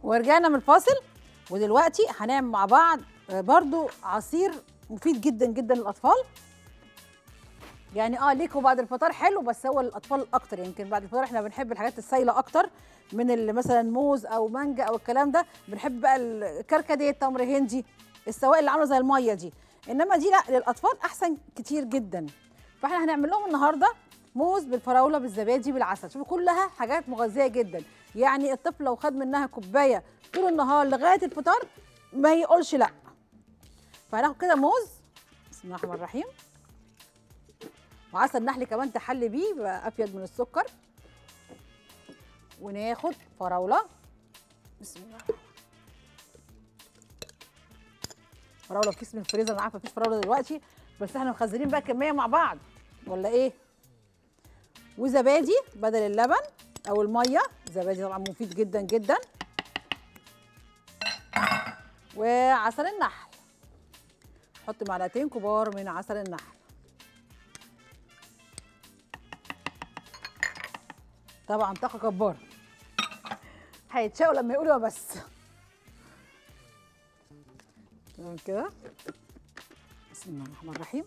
ورجعنا من الفاصل ودلوقتي هنعمل مع بعض آه، برضو عصير مفيد جدا جدا للاطفال يعني اه ليكوا بعد الفطار حلو بس هو للاطفال اكتر يمكن بعد الفطار احنا بنحب الحاجات السايله اكتر من اللي مثلا موز او مانجا او الكلام ده بنحب بقى الكركديه تمر هندي السوائل اللي عامله زي الميه دي انما دي لا للاطفال احسن كتير جدا فاحنا هنعمل لهم النهارده موز بالفراوله بالزبادي بالعسل شوفوا كلها حاجات مغذيه جدا يعني الطفل لو خد منها كوبايه طول النهار لغايه الفطار ما يقولش لا فهناخد كده موز بسم الله الرحمن الرحيم وعسل نحل كمان تحلي بيه يبقى افيد من السكر وناخد فراوله بسم الله فراوله في كيس من الفريزر انا عارفه مفيش فراوله دلوقتي بس احنا مخزنين بقى كميه مع بعض ولا ايه وزبادي بدل اللبن او الميه زبادي طبعا مفيد جدا جدا وعسل النحل حط معلقتين كبار من عسل النحل طبعا طاقه جباره هيتشاقوا لما يقولوا بس تمام كده بسم الله الرحمن الرحيم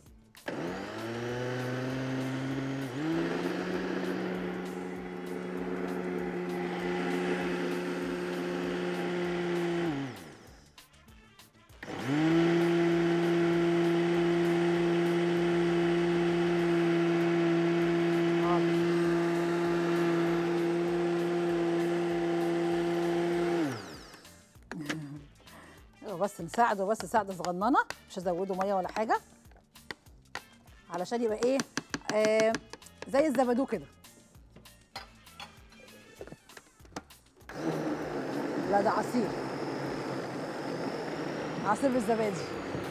أيوة بس نساعده بس ساعده صغننه مش هزوده ميه ولا حاجه علشان يبقى ايه آه زي الزبادو كده لا ده عصير عصير بالزبادي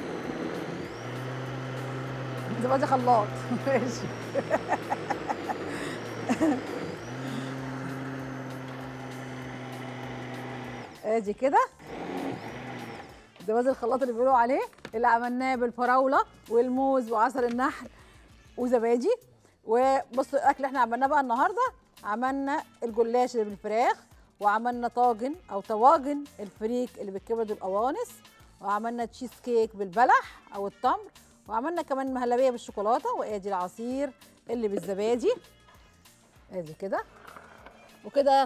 زبادي خلاط ماشي ادي كده زبادي الخلاط اللي بيقولوا عليه اللي عملناه بالفراوله والموز وعسل النحل وزبادي وبصوا الاكل اللي احنا عملناه بقى النهارده عملنا الجلاش اللي بالفراخ وعملنا طاجن او طواجن الفريك اللي بالكبد والقوانص وعملنا تشيز كيك بالبلح او التمر وعملنا كمان مهلبيه بالشوكولاته وادي العصير اللي بالزبادي ادي كده وكده